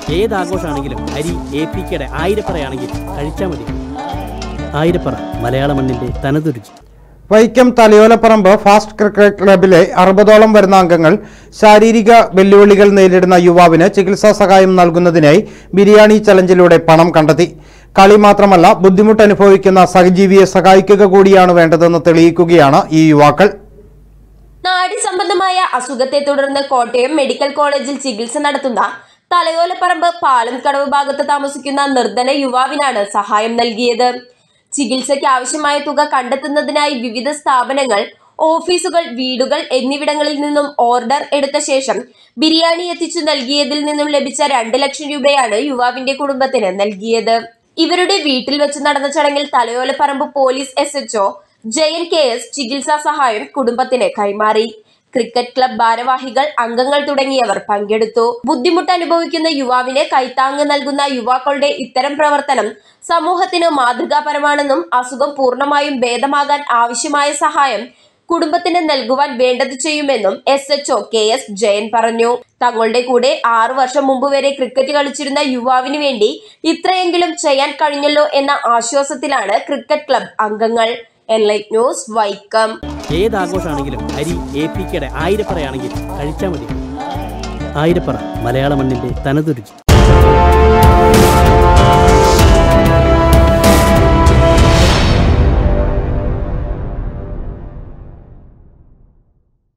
ഏത് ആഘോഷമാണെങ്കിലും അരി എ പി കെയുടെ ആയിരപ്പറയാണെങ്കിൽ കഴിച്ചാൽ മതി ആയിരപ്പറ മലയാള മണ്ണിന്റെ തനതുരുചി വൈക്കം തലയോലപ്പറമ്പ് ഫാസ്റ്റ് ക്രിക്കറ്റ് ക്ലബിലെ അറുപതോളം വരുന്ന അംഗങ്ങൾ ശാരീരിക വെല്ലുവിളികൾ നേരിടുന്ന യുവാവിന് ചികിത്സാ സഹായം നൽകുന്നതിനായി ബിരിയാണി ചലഞ്ചിലൂടെ പണം കണ്ടെത്തി കളി മാത്രമല്ല ബുദ്ധിമുട്ട് അനുഭവിക്കുന്ന സഹജീവിയെ സഹായിക്കുക കൂടിയാണ് വേണ്ടതെന്ന് തെളിയിക്കുകയാണ് ഈ യുവാക്കൾ നാഡി സംബന്ധമായ അസുഖത്തെ തുടർന്ന് കോട്ടയം മെഡിക്കൽ കോളേജിൽ ചികിത്സ നടത്തുന്ന തലയോലപ്പറമ്പ് പാലംകടവ് ഭാഗത്ത് താമസിക്കുന്ന നിർധന യുവാവിനാണ് സഹായം നൽകിയത് ചികിത്സയ്ക്ക് ആവശ്യമായ തുക കണ്ടെത്തുന്നതിനായി വിവിധ സ്ഥാപനങ്ങൾ ഓഫീസുകൾ വീടുകൾ എന്നിവിടങ്ങളിൽ നിന്നും ഓർഡർ എടുത്ത ശേഷം ബിരിയാണി എത്തിച്ചു നൽകിയതിൽ നിന്നും ലഭിച്ച രണ്ട് ലക്ഷം രൂപയാണ് യുവാവിന്റെ കുടുംബത്തിന് നൽകിയത് ഇവരുടെ വീട്ടിൽ വെച്ച് നടന്ന ചടങ്ങിൽ Thalayolaparambu police S HO Jayan K S ചികിത്സാ സഹായം കുടുംബത്തിന് കൈമാറി ക്രിക്കറ്റ് ക്ലബ് ഭാരവാഹികൾ അംഗങ്ങൾ തുടങ്ങിയവർ പങ്കെടുത്തു ബുദ്ധിമുട്ട് അനുഭവിക്കുന്ന യുവാവിന് കൈത്താങ്ങ് നൽകുന്ന യുവാക്കളുടെ ഇത്തരം പ്രവർത്തനം സമൂഹത്തിന് മാതൃകാപരമാണെന്നും അസുഖം പൂർണ്ണമായും ഭേദമാകാൻ ആവശ്യമായ സഹായം കുടുംബത്തിന് നൽകുവാൻ വേണ്ടത് ചെയ്യുമെന്നും S HO K S Jayan പറഞ്ഞു തങ്ങളുടെ കൂടെ ആറു വർഷം മുമ്പ് വരെ ക്രിക്കറ്റ് കളിച്ചിരുന്ന യുവാവിന് വേണ്ടി ഇത്രയെങ്കിലും ചെയ്യാൻ കഴിഞ്ഞല്ലോ എന്ന ആശ്വാസത്തിലാണ് ക്രിക്കറ്റ് ക്ലബ് അംഗങ്ങൾ എൻലൈറ്റ് ന്യൂസ് വൈക്കം ഏത് ആഘോഷമാണെങ്കിലും അരി എ പി കെയുടെ ആയിരപ്പറയാണെങ്കിൽ കഴിച്ചാൽ മതി ആയിരപ്പറ മലയാള മണ്ണിന്റെ തനതുരുചി